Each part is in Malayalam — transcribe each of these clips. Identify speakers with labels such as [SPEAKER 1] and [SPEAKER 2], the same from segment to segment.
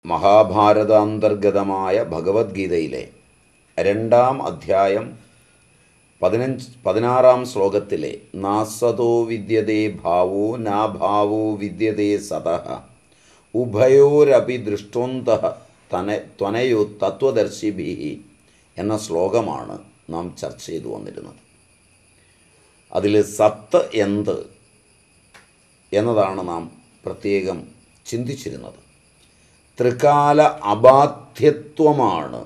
[SPEAKER 1] മഹാഭാരതാന്തർഗതമായ ഭഗവത്ഗീതയിലെ രണ്ടാം അധ്യായം പതിനഞ്ച് പതിനാറാം ശ്ലോകത്തിലെ നാസതോ വിദ്യതേ ഭാവോ നാഭാവോ വിദ്യതേ സതഃ ഉഭയോരപി ദൃഷ്ടോന്ത തന ത്വനയോ തത്വദർശിഭി എന്ന ശ്ലോകമാണ് നാം ചർച്ച ചെയ്തു വന്നിരുന്നത് അതിൽ സത്ത് എന്ത് എന്നതാണ് നാം പ്രത്യേകം ചിന്തിച്ചിരുന്നത് ത്രികാല അബാധ്യത്വമാണ്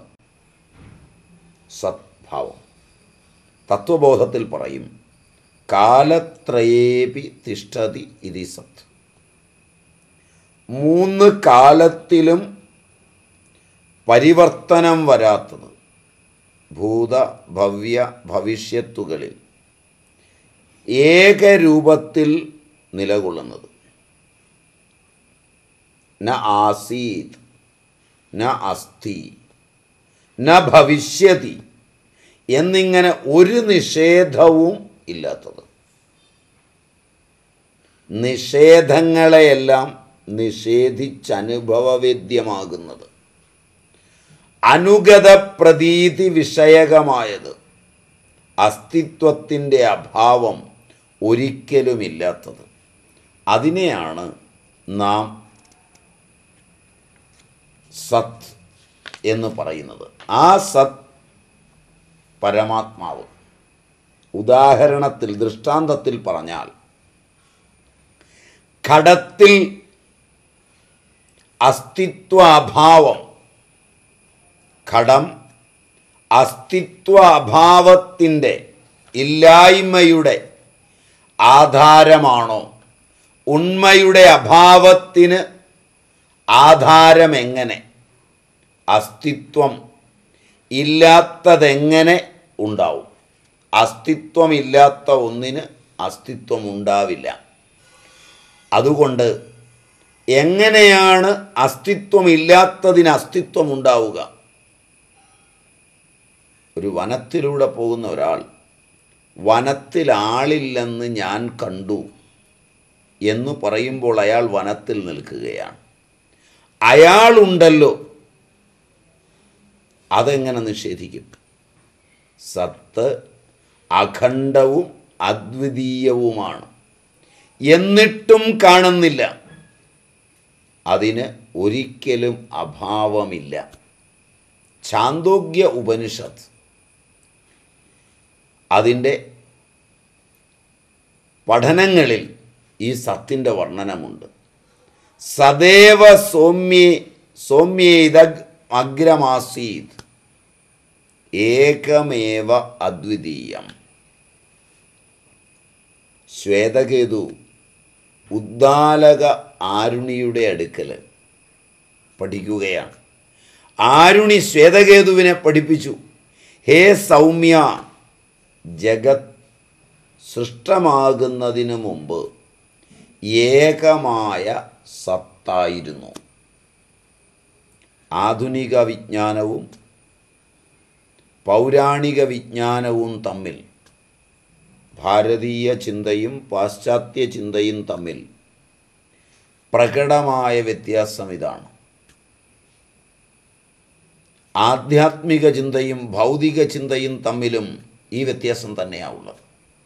[SPEAKER 1] സദ്ഭാവം തത്വബോധത്തിൽ പറയും കാലത്രയേപി തിഷ്ഠതി ഇതി സത്ത് മൂന്ന് കാലത്തിലും പരിവർത്തനം വരാത്തത് ഭൂത ഭവ്യ ഭവിഷ്യത്തുകളിൽ ഏകരൂപത്തിൽ നിലകൊള്ളുന്നത് ന ആസീത് ന അസ്ഥി ന ഭവിഷ്യതി എന്നിങ്ങനെ ഒരു നിഷേധവും ഇല്ലാത്തത് നിഷേധങ്ങളെയെല്ലാം നിഷേധിച്ചനുഭവവേദ്യമാകുന്നത് അനുഗത പ്രതീതി വിഷയകമായത് അസ്തിത്വത്തിൻ്റെ അഭാവം ഒരിക്കലുമില്ലാത്തത് അതിനെയാണ് നാം സത് എന്ന് പറയുന്നത് ആ സത് പരമാത്മാവ് ഉദാഹരണത്തിൽ ദൃഷ്ടാന്തത്തിൽ പറഞ്ഞാൽ ഘടത്തിൽ അസ്തിത്വാഭാവം ഘടം അസ്തിത്വാഭാവത്തിൻ്റെ ഇല്ലായ്മയുടെ ആധാരമാണോ ഉണ്മയുടെ അഭാവത്തിന് ആധാരമെങ്ങനെ അസ്തിത്വം ഇല്ലാത്തതെങ്ങനെ ഉണ്ടാവും അസ്തിത്വമില്ലാത്ത ഒന്നിന് അസ്തിത്വം ഉണ്ടാവില്ല അതുകൊണ്ട് എങ്ങനെയാണ് അസ്തിത്വമില്ലാത്തതിന് അസ്തിത്വം ഉണ്ടാവുക ഒരു വനത്തിലൂടെ പോകുന്ന ഒരാൾ വനത്തിൽ ആളില്ലെന്ന് ഞാൻ കണ്ടു എന്ന് പറയുമ്പോൾ അയാൾ വനത്തിൽ നിൽക്കുകയാണ് അയാളുണ്ടല്ലോ അതെങ്ങനെ നിഷേധിക്കും സത്ത് അഖണ്ഡവും അദ്വിതീയവുമാണ് എന്നിട്ടും കാണുന്നില്ല അതിന് ഒരിക്കലും അഭാവമില്ല ചാന്തോഗ്യ ഉപനിഷത്ത് അതിൻ്റെ പഠനങ്ങളിൽ ഈ സത്തിൻ്റെ വർണ്ണനമുണ്ട് സദേവ സൗമ്യേ സൗമ്യേത അഗ്രമാസീത് ഏകമേവ അദ്വിതീയം ശ്വേതകേതു ഉദ്ദാലക ആരുണിയുടെ അടുക്കൽ പഠിക്കുകയാണ് ആരുണി ശ്വേതകേതുവിനെ പഠിപ്പിച്ചു ഹേ സൗമ്യ ജഗത് സൃഷ്ടമാകുന്നതിന് മുമ്പ് ഏകമായ സത്തായിരുന്നു ആധുനിക വിജ്ഞാനവും പൗരാണിക വിജ്ഞാനവും തമ്മിൽ ഭാരതീയ ചിന്തയും പാശ്ചാത്യ ചിന്തയും തമ്മിൽ പ്രകടമായ വ്യത്യാസം ഇതാണ് ആധ്യാത്മിക ചിന്തയും ഭൗതിക ചിന്തയും തമ്മിലും ഈ വ്യത്യാസം തന്നെയാണുള്ളത്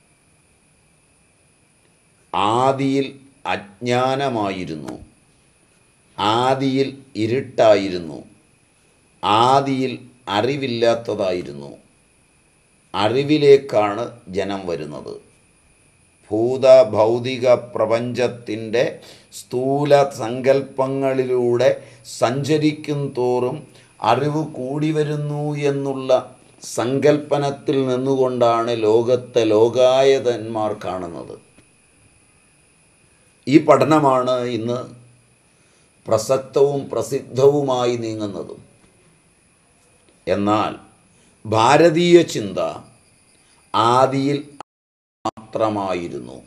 [SPEAKER 1] ആദിയിൽ അജ്ഞാനമായിരുന്നു ആദിയിൽ ഇരുട്ടായിരുന്നു ആദിയിൽ അറിവില്ലാത്തതായിരുന്നു അറിവിലേക്കാണ് ജനം വരുന്നത് ഭൂത ഭൗതിക പ്രപഞ്ചത്തിൻ്റെ സ്ഥൂല സങ്കല്പങ്ങളിലൂടെ സഞ്ചരിക്കും തോറും അറിവ് കൂടി വരുന്നു എന്നുള്ള സങ്കല്പനത്തിൽ നിന്നുകൊണ്ടാണ് ലോകത്തെ ലോകായതന്മാർ കാണുന്നത് ഈ പഠനമാണ് ഇന്ന് പ്രസക്തവും പ്രസിദ്ധവുമായി നീങ്ങുന്നതും എന്നാൽ ഭാരതീയ ചിന്ത ആദിയിൽ മാത്രമായിരുന്നു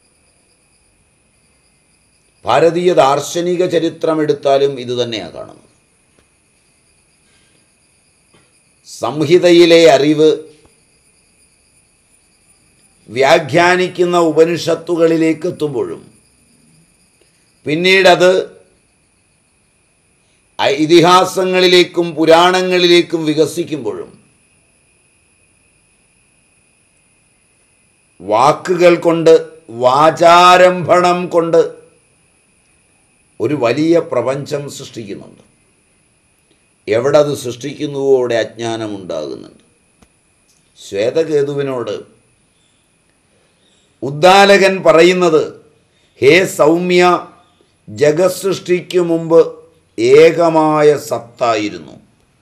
[SPEAKER 1] ഭാരതീയ ദാർശനിക ചരിത്രം എടുത്താലും ഇതുതന്നെയാണ് കാണുന്നത് സംഹിതയിലെ അറിവ് വ്യാഖ്യാനിക്കുന്ന ഉപനിഷത്തുകളിലേക്ക് എത്തുമ്പോഴും പിന്നീടത് ഐ- ഇതിഹാസങ്ങളിലേക്കും പുരാണങ്ങളിലേക്കും വികസിക്കുമ്പോഴും വാക്കുകൾ കൊണ്ട് വാചാരംഭണം കൊണ്ട് ഒരു വലിയ പ്രപഞ്ചം സൃഷ്ടിക്കുന്നുണ്ട് എവിടെ അത് സൃഷ്ടിക്കുന്നുവോ അവിടെ അജ്ഞാനമുണ്ടാകുന്നുണ്ട് ശ്വേതകേതുവിനോട് ഉദ്ദാലകൻ പറയുന്നത് ഹേ സൗമ്യ ജഗസൃഷ്ടിക്കു മുമ്പ് ഏകമായ സത്തായിരുന്നു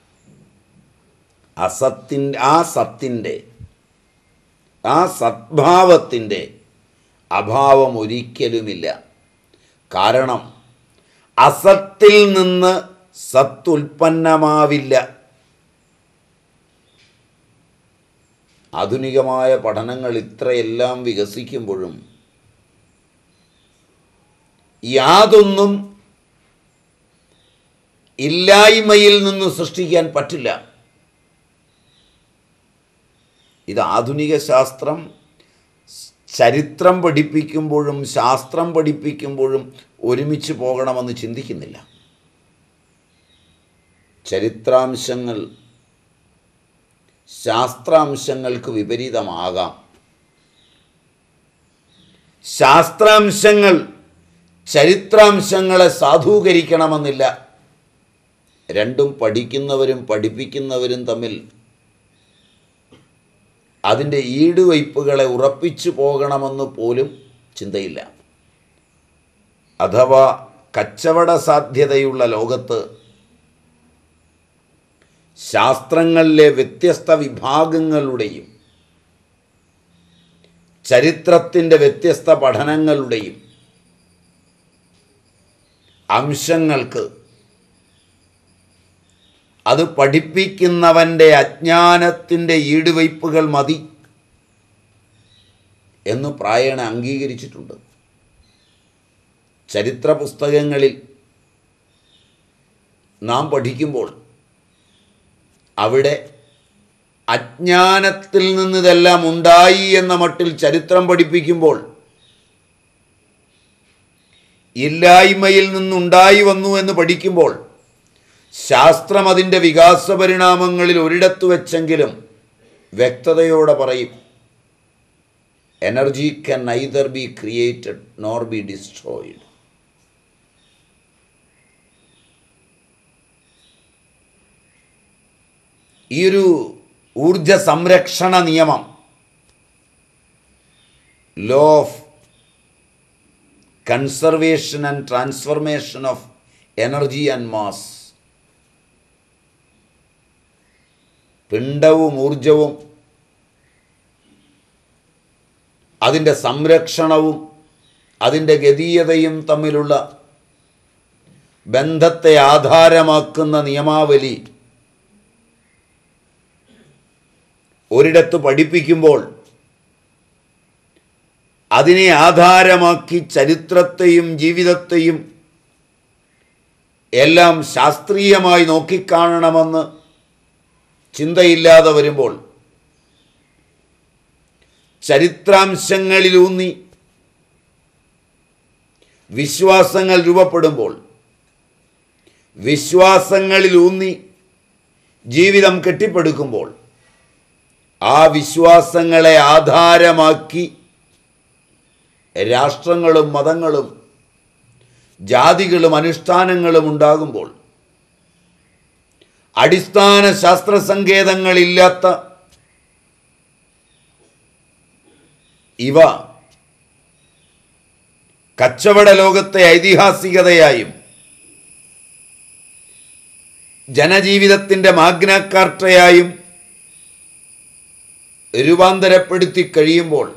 [SPEAKER 1] അസത്തിൻ്റെ ആ സത്തിൻ്റെ ആ സദ്ഭാവത്തിൻ്റെ അഭാവം ഒരിക്കലുമില്ല കാരണം അസത്തിൽ നിന്ന് സത്ത് ഉൽപ്പന്നമാവില്ല ആധുനികമായ പഠനങ്ങൾ ഇത്രയെല്ലാം വികസിക്കുമ്പോഴും യാതൊന്നും ഇല്ലായ്മയിൽ നിന്ന് സൃഷ്ടിക്കാൻ പറ്റില്ല ഇത് ആധുനിക ശാസ്ത്രം ചരിത്രം പഠിപ്പിക്കുമ്പോഴും ശാസ്ത്രം പഠിപ്പിക്കുമ്പോഴും ഒരുമിച്ച് പോകണമെന്ന് ചിന്തിക്കുന്നില്ല ചരിത്രാംശങ്ങൾ ശാസ്ത്രാംശങ്ങൾക്ക് വിപരീതമാകാം ശാസ്ത്രാംശങ്ങൾ ചരിത്രാംശങ്ങളെ സാധൂകരിക്കണമെന്നില്ല രണ്ടും പഠിക്കുന്നവരും പഠിപ്പിക്കുന്നവരും തമ്മിൽ അതിൻ്റെ ഈടുവയ്പ്പുകളെ ഉറപ്പിച്ചു പോകണമെന്ന് പോലും ചിന്തയില്ല അഥവാ കച്ചവട സാധ്യതയുള്ള ലോകത്ത് ശാസ്ത്രങ്ങളിലെ വ്യത്യസ്ത വിഭാഗങ്ങളുടെയും ചരിത്രത്തിൻ്റെ വ്യത്യസ്ത പഠനങ്ങളുടെയും അംശങ്ങൾക്ക് അത് പഠിപ്പിക്കുന്നവൻ്റെ അജ്ഞാനത്തിൻ്റെ ഈടുവയ്പ്പുകൾ മതി എന്ന് പ്രായണ അംഗീകരിച്ചിട്ടുണ്ട് ചരിത്ര പുസ്തകങ്ങളിൽ നാം പഠിക്കുമ്പോൾ അവിടെ അജ്ഞാനത്തിൽ നിന്ന് ഇതെല്ലാം ഉണ്ടായി എന്ന മട്ടിൽ ചരിത്രം പഠിപ്പിക്കുമ്പോൾ ഇല്ലായ്മയിൽ നിന്നുണ്ടായി വന്നു എന്ന് പഠിക്കുമ്പോൾ ശാസ്ത്രം അതിൻ്റെ വികാസ പരിണാമങ്ങളിൽ ഒരിടത്ത് വെച്ചെങ്കിലും വ്യക്തതയോടെ പറയും energy can neither be created nor be destroyed ഈ ഒരു ഊർജ സംരക്ഷണ നിയമം law of conservation and transformation of energy and mass പിണ്ടവും ഊർജവും അതിൻ്റെ സംരക്ഷണവും അതിൻ്റെ ഗതീയതയും തമ്മിലുള്ള ബന്ധത്തെ ആധാരമാക്കുന്ന നിയമാവലി ഒരിടത്ത് പഠിപ്പിക്കുമ്പോൾ അതിനെ ആധാരമാക്കി ചരിത്രത്തെയും ജീവിതത്തെയും എല്ലാം ശാസ്ത്രീയമായി നോക്കിക്കാണണമെന്ന് ചിന്തയില്ലാതെ വരുമ്പോൾ ചരിത്രാംശങ്ങളിലൂന്നി വിശ്വാസങ്ങൾ രൂപപ്പെടുമ്പോൾ വിശ്വാസങ്ങളിലൂന്നി ജീവിതം കെട്ടിപ്പടുക്കുമ്പോൾ ആ വിശ്വാസങ്ങളെ ആധാരമാക്കി രാഷ്ട്രങ്ങളും മതങ്ങളും ജാതികളും അനുഷ്ഠാനങ്ങളും ഉണ്ടാകുമ്പോൾ അടിസ്ഥാന ശാസ്ത്ര സങ്കേതങ്ങളില്ലാത്ത ഇവ കച്ചവട ലോകത്തെ ഐതിഹാസികതയായും ജനജീവിതത്തിൻ്റെ മാഗ്നാക്കാർട്ടയായും രൂപാന്തരപ്പെടുത്തി കഴിയുമ്പോൾ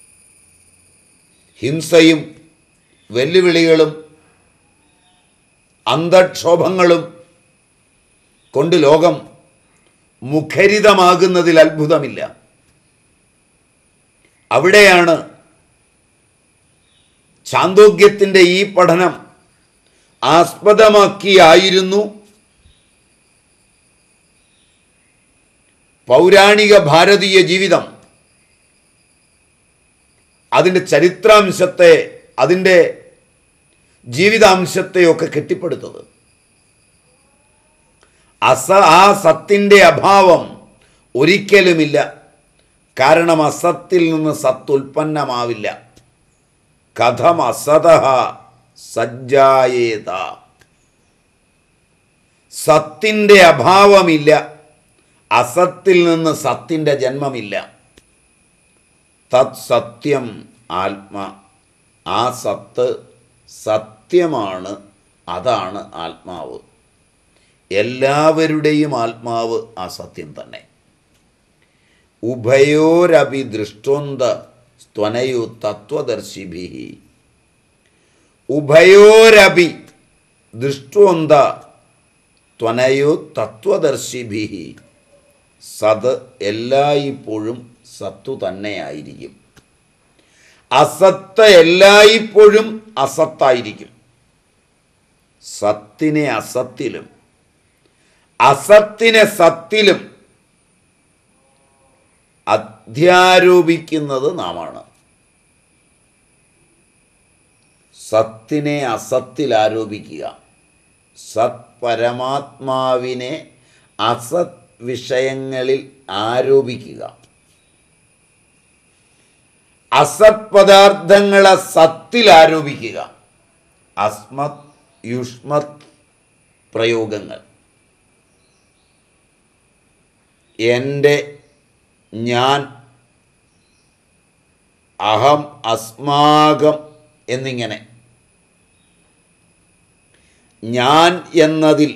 [SPEAKER 1] ഹിംസയും വെല്ലുവിളികളും അന്തക്ഷോഭങ്ങളും കൊണ്ട് ലോകം മുഖരിതമാകുന്നതിൽ അത്ഭുതമില്ല അവിടെയാണ് ചാന്തോഗ്യത്തിൻ്റെ ഈ പഠനം ആസ്പദമാക്കിയായിരുന്നു പൗരാണിക ഭാരതീയ ജീവിതം അതിൻ്റെ ചരിത്രാംശത്തെ അതിൻ്റെ ജീവിതാംശത്തെയൊക്കെ കെട്ടിപ്പടുത്തത് അസ ആ സത്തിൻ്റെ അഭാവം ഒരിക്കലുമില്ല കാരണം അസത്തിൽ നിന്ന് സത്ത് ഉൽപ്പന്നമാവില്ല കഥം അസത സജ്ജായേത സത്തിൻ്റെ അഭാവമില്ല അസത്തിൽ നിന്ന് സത്തിൻ്റെ ജന്മമില്ല തത് സത്യം ആത്മ ആ സത്ത് സത്യമാണ് അതാണ് ആത്മാവ് എല്ലാവരുടെയും ആത്മാവ് ആ സത്യം തന്നെ ഉഭയോരപി ദൃഷ്ടോന്ത സ്ത്വനയു തത്വദർശിഭി ഉഭയോരപി ദൃഷ്ടോന്ത ത്വനയു തത്വദർശിഭി സത് എല്ലായ്പ്പോഴും സത്തു തന്നെയായിരിക്കും അസത്ത് എല്ലായ്പ്പോഴും അസത്തായിരിക്കും സത്തിനെ അസത്തിലും അസത്തിനെ സത്തിലും അധ്യാരോപിക്കുന്നത് നാമാണ് സത്തിനെ അസത്തിൽ ആരോപിക്കുക സത് പരമാത്മാവിനെ അസത് വിഷയങ്ങളിൽ ആരോപിക്കുക അസത് പദാർത്ഥങ്ങളെ സത്തിൽ ആരോപിക്കുക അസ്മത് യുഷ്മത് പ്രയോഗങ്ങൾ എൻ്റെ ഞാൻ അഹം അസ്മാകം എന്നിങ്ങനെ ഞാൻ എന്നതിൽ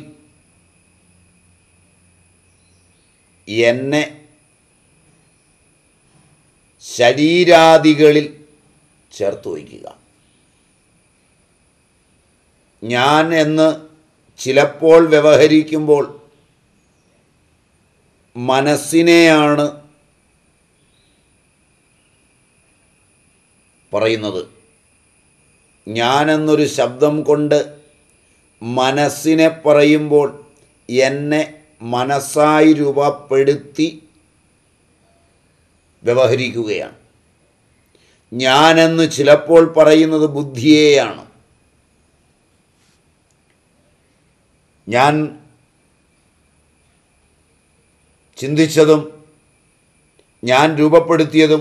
[SPEAKER 1] എന്നെ ശരീരാദികളിൽ ചേർത്ത് വയ്ക്കുക ഞാൻ എന്ന് ചിലപ്പോൾ വ്യവഹരിക്കുമ്പോൾ മനസ്സിനെയാണ് പറയുന്നത് ഞാനെന്നൊരു ശബ്ദം കൊണ്ട് മനസ്സിനെ പറയുമ്പോൾ എന്നെ മനസ്സായി രൂപപ്പെടുത്തി വ്യവഹരിക്കുകയാണ് ഞാനെന്ന് ചിലപ്പോൾ പറയുന്നത് ബുദ്ധിയെയാണ് ഞാൻ ചിന്തിച്ചതും ഞാൻ രൂപപ്പെടുത്തിയതും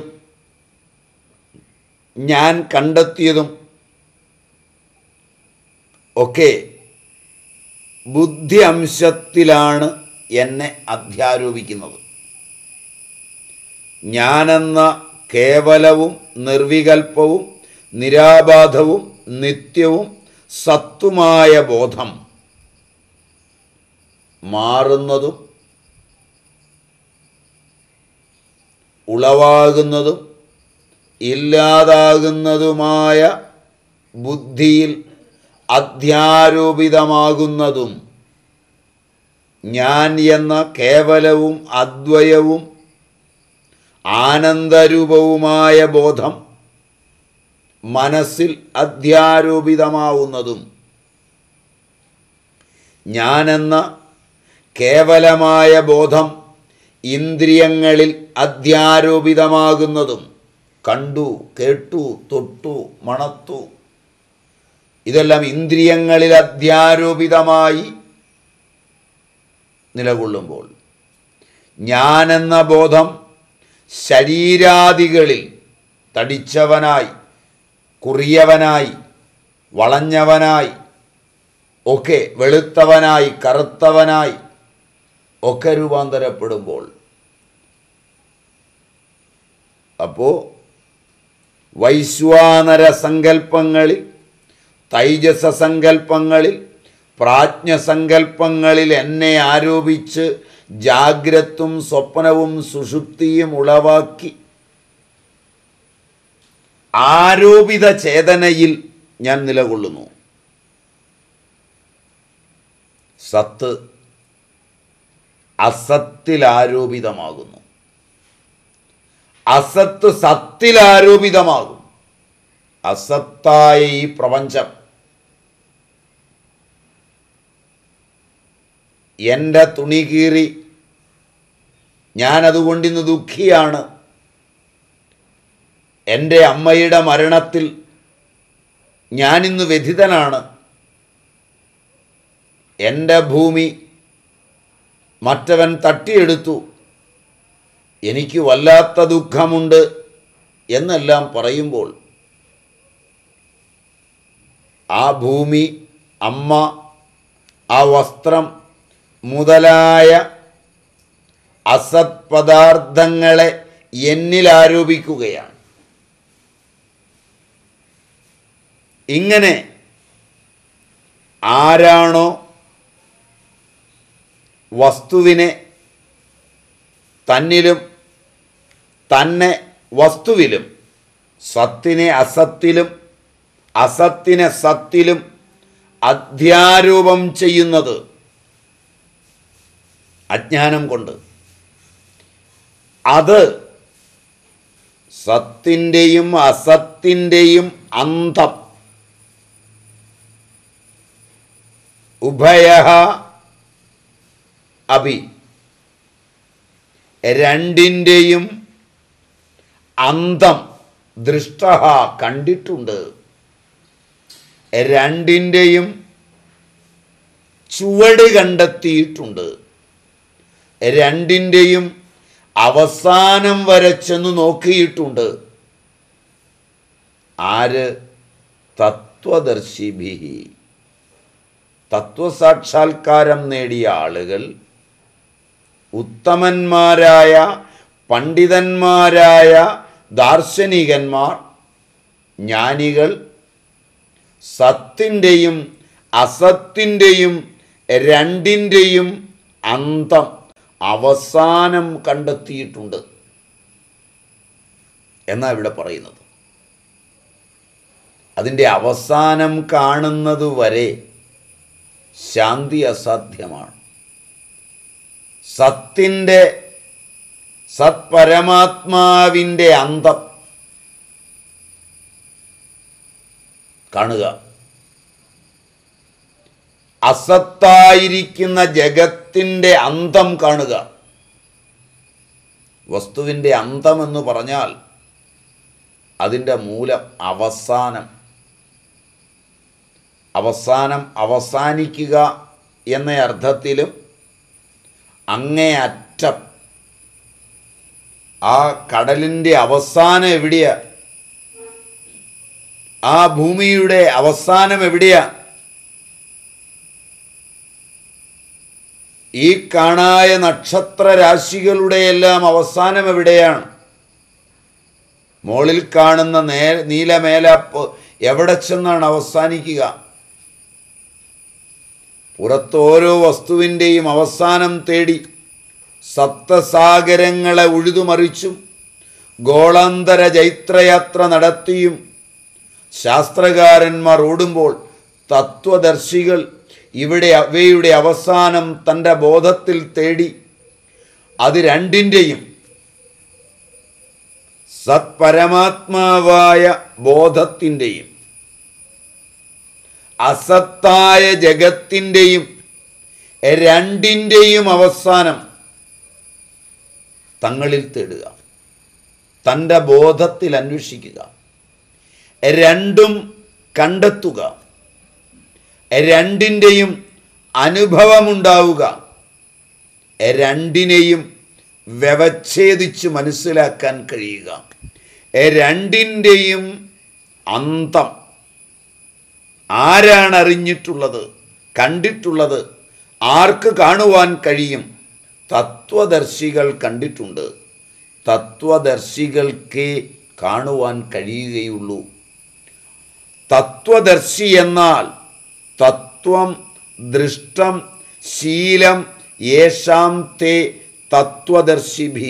[SPEAKER 1] ഞാൻ കണ്ടെത്തിയതും ഒക്കെ ബുദ്ധി അംശത്തിലാണ് എന്നെ അധ്യാരോപിക്കുന്നത് ഞാനെന്ന കേവലവും നിർവികൽപ്പവും നിരാബാധവും നിത്യവും സത്തുമായ ബോധം മാറുന്നതും ഉളവാകുന്നതും ഇല്ലാതാകുന്നതുമായ ബുദ്ധിയിൽ അധ്യാരോപിതമാകുന്നതും ഞാൻ എന്ന കേവലവും അദ്വയവും ആനന്ദരൂപവുമായ ബോധം മനസ്സിൽ അധ്യാരോപിതമാവുന്നതും ഞാനെന്ന കേവലമായ ബോധം ഇന്ദ്രിയങ്ങളിൽ അധ്യാരോപിതമാകുന്നതും കണ്ടു കേട്ടു തൊട്ടു മണത്തു ഇതെല്ലാം ഇന്ദ്രിയങ്ങളിൽ അധ്യാരോപിതമായി നിലകൊള്ളുമ്പോൾ ഞാനെന്ന ബോധം ശരീരാദികളിൽ തടിച്ചവനായി കുറിയവനായി വളഞ്ഞവനായി ഒക്കെ വെളുത്തവനായി കറുത്തവനായി ഒക്കെ രൂപാന്തരപ്പെടുമ്പോൾ അപ്പോൾ വൈശ്വാനര സങ്കല്പങ്ങളിൽ തൈജസ സങ്കല്പങ്ങളിൽ പ്രാജ്ഞസങ്കല്പങ്ങളിൽ എന്നെ ആരോപിച്ച് ജാഗ്രത്തും സ്വപ്നവും സുഷുപ്തിയും ഉളവാക്കി ആരോപിത ചേതനയിൽ ഞാൻ നിലകൊള്ളുന്നു സത്ത് അസത്തിൽ ആരോപിതമാകുന്നു അസത്ത് സത്തിൽ ആരോപിതമാകും അസത്തായ ഈ പ്രപഞ്ചം എൻ്റെ തുണി കീറി ഞാനതുകൊണ്ടിന്ന് ദുഃഖിയാണ് എൻ്റെ അമ്മയുടെ മരണത്തിൽ ഞാനിന്ന് വ്യഥിതനാണ് എൻ്റെ ഭൂമി മറ്റവൻ തട്ടിയെടുത്തു എനിക്ക് വല്ലാത്ത ദുഃഖമുണ്ട് എന്നെല്ലാം പറയുമ്പോൾ ആ ഭൂമി അമ്മ ആ വസ്ത്രം മുതലായ അസത് പദാർത്ഥങ്ങളെ എന്നിൽ ആരോപിക്കുകയാണ് ഇങ്ങനെ ആരാണോ വസ്തുവിനെ തന്നിലും തന്നെ വസ്തുവിലും സത്തിനെ അസത്തിലും അസത്തിനെ സത്തിലും അധ്യാരോപം ചെയ്യുന്നത് അജ്ഞാനം കൊണ്ട് അത് സത്തിൻ്റെയും അസത്തിൻ്റെയും അന്തം ഉഭയ അഭി രണ്ടിൻ്റെയും അന്തം ദൃഷ്ട കണ്ടിട്ടുണ്ട് രണ്ടിൻ്റെയും ചുവട് കണ്ടെത്തിയിട്ടുണ്ട് രണ്ടിൻ്റെയും അവസാനം വരെ ചെന്ന് നോക്കിയിട്ടുണ്ട് ആര് തത്വദർശിഭി തത്വസാക്ഷാത്കാരം നേടിയ ആളുകൾ ഉത്തമന്മാരായ പണ്ഡിതന്മാരായ ദാർശനികന്മാർ ജ്ഞാനികൾ സത്തിൻ്റെയും അസത്തിൻ്റെയും രണ്ടിൻ്റെയും അന്തം അവസാനം കണ്ടെത്തിയിട്ടുണ്ട് എന്നാ ഇവിടെ പറയുന്നത് അതിൻ്റെ അവസാനം കാണുന്നത് വരെ ശാന്തി അസാധ്യമാണ് സത്തിൻ്റെ സത്പരമാത്മാവിൻ്റെ അന്തം കാണുക അസത്തായിരിക്കുന്ന ജഗത്തിൻ്റെ അന്തം കാണുക വസ്തുവിൻ്റെ അന്തം എന്ന് പറഞ്ഞാൽ അതിൻ്റെ മൂലം അവസാനം അവസാനം അവസാനിക്കുക എന്ന അർത്ഥത്തിലും അങ്ങേയറ്റം ആ കടലിൻ്റെ അവസാനം എവിടെയാ ആ ഭൂമിയുടെ അവസാനം എവിടെയാ ഈ കാണായ നക്ഷത്ര രാശികളുടെ എല്ലാം അവസാനം എവിടെയാണ് മുകളിൽ കാണുന്ന നേ നീലമേലാപ്പ് എവിടെ ചെന്നാണ് അവസാനിക്കുക പുറത്ത് ഓരോ വസ്തുവിൻ്റെയും അവസാനം തേടി സപ്തസാഗരങ്ങളെ ഉഴുതുമറിച്ചും ഗോളാന്തര ജൈത്രയാത്ര നടത്തിയും ശാസ്ത്രകാരന്മാർ ഓടുമ്പോൾ തത്വദർശികൾ ഇവിടെ അവയുടെ അവസാനം തൻ്റെ ബോധത്തിൽ തേടി അത് രണ്ടിൻ്റെയും സത്പരമാത്മാവായ ബോധത്തിൻ്റെയും അസത്തായ ജഗത്തിൻ്റെയും രണ്ടിൻ്റെയും അവസാനം തങ്ങളിൽ തേടുക തൻ്റെ ബോധത്തിൽ അന്വേഷിക്കുക രണ്ടും കണ്ടെത്തുക രണ്ടിൻ്റെയും അനുഭവമുണ്ടാവുക രണ്ടിനെയും വ്യവച്ഛേദിച്ച് മനസ്സിലാക്കാൻ കഴിയുക രണ്ടിൻ്റെയും അന്തം ആരാണ് അറിഞ്ഞിട്ടുള്ളത് കണ്ടിട്ടുള്ളത് ആർക്ക് കാണുവാൻ കഴിയും തത്വദർശികൾ കണ്ടിട്ടുണ്ട് തത്വദർശികൾക്കേ കാണുവാൻ കഴിയുകയുള്ളൂ തത്വദർശി എന്നാൽ തത്വം ദൃഷ്ടം ശീലം യേശാം തേ തത്വദർശിഭി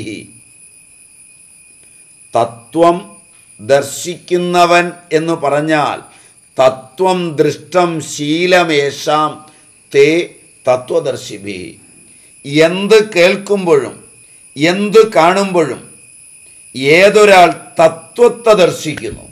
[SPEAKER 1] തത്വം ദർശിക്കുന്നവൻ എന്ന് പറഞ്ഞാൽ തത്വം ദൃഷ്ടം ശീലമേഷാം തേ തത്വദർശിഭി എന്ത് കേൾക്കുമ്പോഴും എന്ത് കാണുമ്പോഴും ഏതൊരാൾ തത്വത്തെ ദർശിക്കുന്നു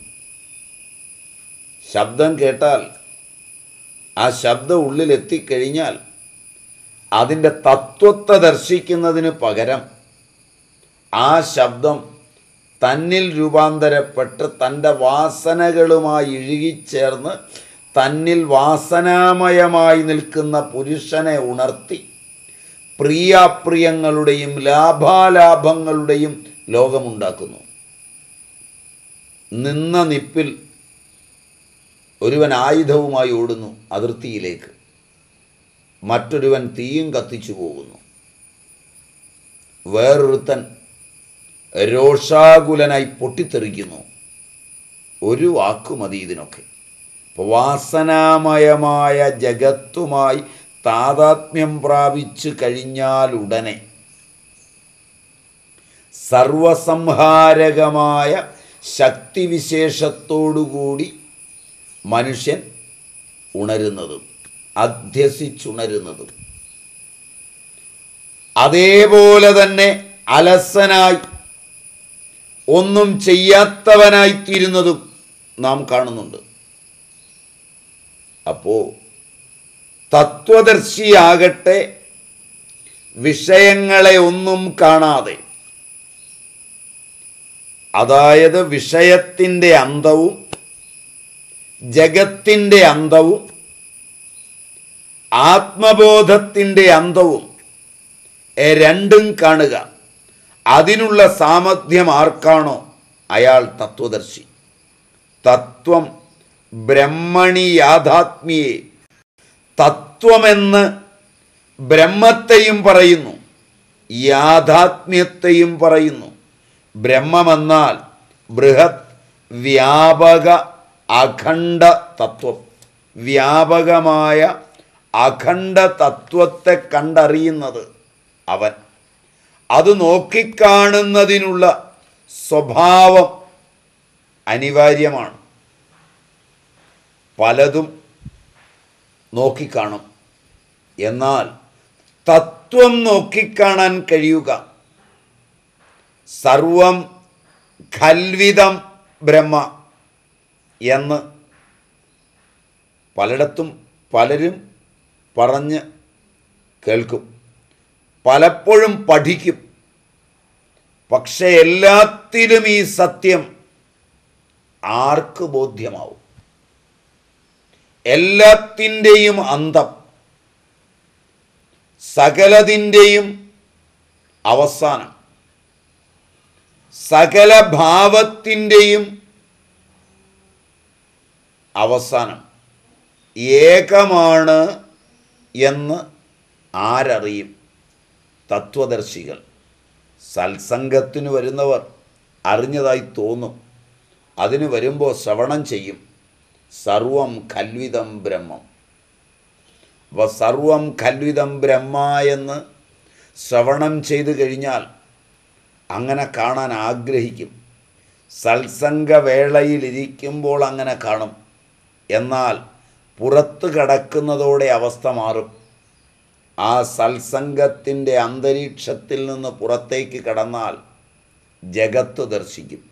[SPEAKER 1] ശബ്ദം കേട്ടാൽ ആ ശബ്ദം ഉള്ളിലെത്തിക്കഴിഞ്ഞാൽ അതിൻ്റെ തത്വത്തെ ദർശിക്കുന്നതിന് പകരം ആ ശബ്ദം തന്നിൽ രൂപാന്തരപ്പെട്ട് തൻ്റെ വാസനകളുമായി ഇഴുകിച്ചേർന്ന് തന്നിൽ വാസനാമയമായി നിൽക്കുന്ന പുരുഷനെ ഉണർത്തി പ്രിയാപ്രിയങ്ങളുടെയും ലാഭാലാഭങ്ങളുടെയും ലോകമുണ്ടാക്കുന്നു നിന്ന നിപ്പിൽ ഒരുവൻ ആയുധവുമായി ഓടുന്നു അതിർത്തിയിലേക്ക് മറ്റൊരുവൻ തീയും കത്തിച്ചു പോകുന്നു വേറൊരുത്തൻ രോഷാകുലനായി പൊട്ടിത്തെറിക്കുന്നു ഒരു വാക്കു മതി ഇതിനൊക്കെ അപ്പോൾ വാസനാമയമായ ജഗത്തുമായി താതാത്മ്യം പ്രാപിച്ചു കഴിഞ്ഞാൽ ഉടനെ സർവസംഹാരകമായ ശക്തിവിശേഷത്തോടുകൂടി മനുഷ്യൻ ഉണരുന്നതും അധ്യസിച്ചുണരുന്നതും അതേപോലെ തന്നെ അലസനായി ഒന്നും ചെയ്യാത്തവനായിത്തീരുന്നതും നാം കാണുന്നുണ്ട് അപ്പോൾ തത്വദർശിയാകട്ടെ വിഷയങ്ങളെ ഒന്നും കാണാതെ അതായത് വിഷയത്തിൻ്റെ അന്തവും ജഗത്തിൻ്റെ അന്തവും ആത്മബോധത്തിൻ്റെ അന്തവും എ രണ്ടും കാണുക അതിനുള്ള സാമർഥ്യം ആർക്കാണോ അയാൾ തത്വദർശി തത്വം ബ്രഹ്മണി യാഥാത്മ്യേ തത്വമെന്ന് ബ്രഹ്മത്തെയും പറയുന്നു യാഥാത്മ്യത്തെയും പറയുന്നു ബ്രഹ്മമെന്നാൽ ബൃഹത് വ്യാപക അഖണ്ഡ തത്വം വ്യാപകമായ അഖണ്ഡ തത്വത്തെ കണ്ടറിയുന്നത് അവൻ അത് നോക്കിക്കാണുന്നതിനുള്ള സ്വഭാവം അനിവാര്യമാണ് പലതും നോക്കിക്കാണും എന്നാൽ തത്വം നോക്കിക്കാണാൻ കഴിയുക സർവം ഖൽവിതം ബ്രഹ്മ എന്ന് പലയിടത്തും പലരും പറഞ്ഞ് കേൾക്കും പലപ്പോഴും പഠിക്കും പക്ഷെ എല്ലാത്തിലും ഈ സത്യം ആർക്ക് ബോധ്യമാവും എല്ലാത്തിൻ്റെയും അന്തം സകലതിൻ്റെയും അവസാനം സകല ഭാവത്തിൻ്റെയും അവസാനം ഏകമാണ് എന്ന് ആരറിയും തത്വദർശികൾ സത്സംഗത്തിന് വരുന്നവർ അറിഞ്ഞതായി തോന്നും അതിന് വരുമ്പോൾ ശ്രവണം ചെയ്യും സർവം കൽവിതം ബ്രഹ്മം അപ്പോൾ സർവം കൽവിതം ബ്രഹ്മ എന്ന് ശ്രവണം ചെയ്തു കഴിഞ്ഞാൽ അങ്ങനെ കാണാൻ ആഗ്രഹിക്കും സത്സംഗവേളയിലിരിക്കുമ്പോൾ അങ്ങനെ കാണും എന്നാൽ പുറത്ത് കടക്കുന്നതോടെ അവസ്ഥ മാറും ആ സത്സംഗത്തിൻ്റെ അന്തരീക്ഷത്തിൽ നിന്ന് പുറത്തേക്ക് കടന്നാൽ ജഗത്ത് ദർശിക്കും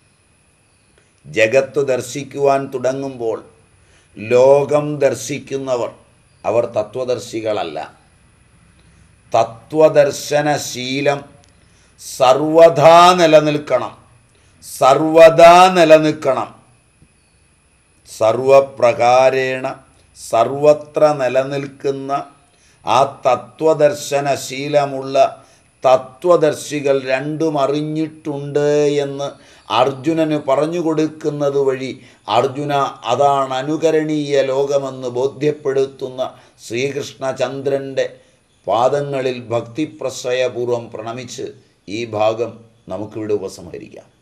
[SPEAKER 1] ജഗത്ത് ദർശിക്കുവാൻ തുടങ്ങുമ്പോൾ ലോകം ദർശിക്കുന്നവർ അവർ തത്വദർശികളല്ല തത്വദർശനശീലം സർവഥാ നിലനിൽക്കണം സർവദാ നിലനിൽക്കണം സർവപ്രകാരേണ സർവത്ര നിലനിൽക്കുന്ന ആ തത്വദർശനശീലമുള്ള തത്വദർശികൾ രണ്ടും അറിഞ്ഞിട്ടുണ്ട് എന്ന് അർജുനന് പറഞ്ഞു കൊടുക്കുന്നത് വഴി അർജുന അതാണ് അനുകരണീയ ലോകമെന്ന് ബോധ്യപ്പെടുത്തുന്ന ശ്രീകൃഷ്ണചന്ദ്രൻ്റെ പാദങ്ങളിൽ ഭക്തിപ്രശ്രയപൂർവം പ്രണമിച്ച് ഈ ഭാഗം നമുക്കിവിടെ ഉപസംഹരിക്കാം